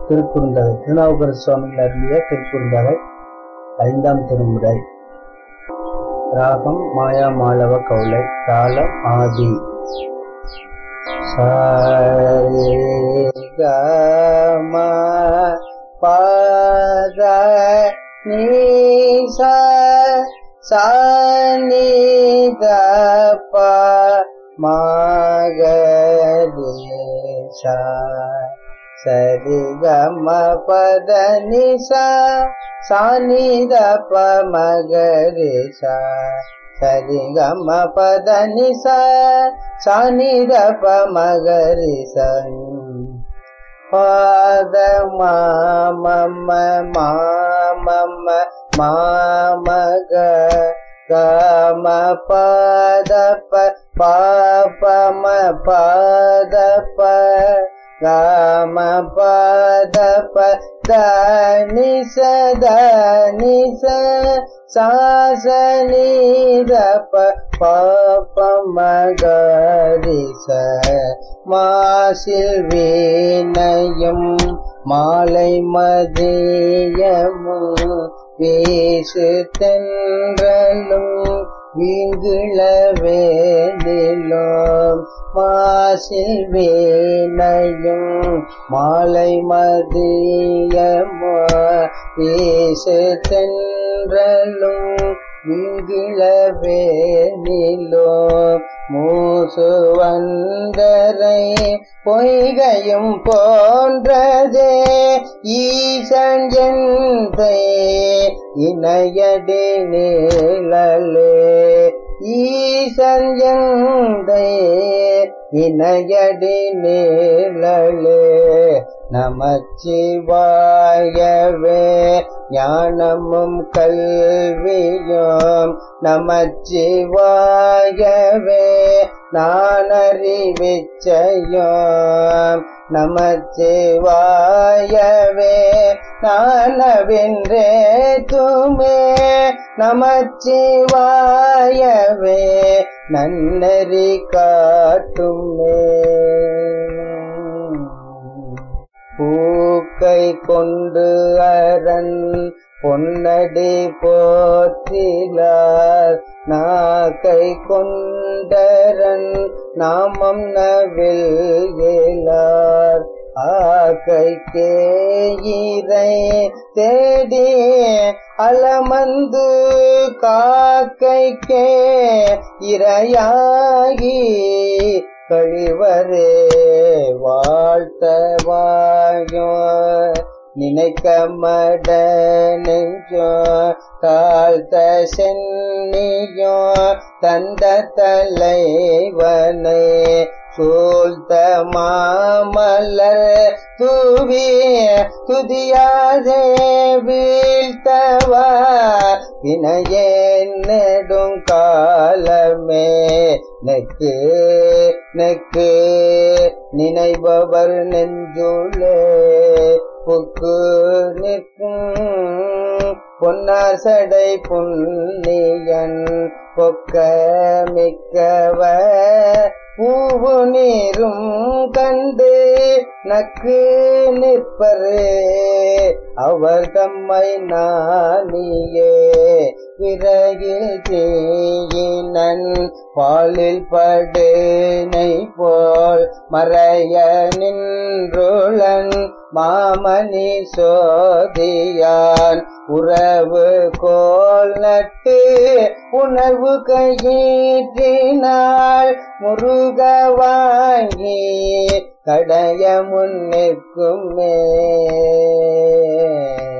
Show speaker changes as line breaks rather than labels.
திருக்குறுந்தகை திருநாவுக்கர சுவாமிகள் அருளிய திருக்குறுந்தகை ஐந்தாம் திருமுறை ராகம் மாயா மாளவ கவுளை தாளம் ஆதி சாரே கம பத நீச சானி தப்ப மகரேஷ சரி கம பத நிச சானி தப்ப மகரேஷ சரி கம பத நிச சானி தப்ப மகரிச பாத மாமம்ம மாமம்ம மாமக கம பாதப்ப பாபம பாதப்ப கம பாதப்ப தனிச தனிச சாசனிதப்ப பாப்பமகரிச மாசில் வீணையும் மாலை மதியமும் பேசு தென்றலும் வீங்குள வேலிலும் மாசில் வீணையும் மாலை மதியமோ பேசு தென்றலும் வீங்குள வேலிலோ மூசு வந்தரை பொய்கையும் போன்றதே ஈசன் எந்தை இணையடி நீழலே ஈசன் எந்தை இணையடி நீழலே நமச்சிவாயவே ஞானமும் கல்வியும் நமச்சிவாயவே நான் அறிவிச்சையும் நமச்சிவாயவே நானவென்றே துமே நமச்சிவாயவே நன்னறி காட்டுமே பூக்கை கொண்டு அரண் பொன்னடி போற்றிலார் நாக்கை கொண்டரன் நாமம் நவில்கிறார் ஆக்கை கேயிரை தேடி அலமந்து காக்கைக்கே இரையாகி கழிவரே வாழ்த்தவாயோ நினைக்க மட நெஞ்சோ தாழ்த்த சென்னியோ தந்த தலைவனை சூழ்த்த மாமலர் தூவி துதியாதே வீழ்த்தவா இணையே நெடும் காலமே நெக்கு நெக்கு நினைபவர் நெஞ்சுளே புக்கு நிற்கும் பொன்னாசடை புன்னியன் பொக்க மிக்கவ பூவு நீரும் கண்டு நக்கு நிற்பரு அவர் தம்மை நானியே விறகில் தீயினன் பாலில் படுனை போல் மறைய நின்றுளன் மாமணி சோதியான் உறவு கோல் நட்டு உணர்வு கையீற்றினாள் முருக வாங்கி கடைய முன்னிற்குமே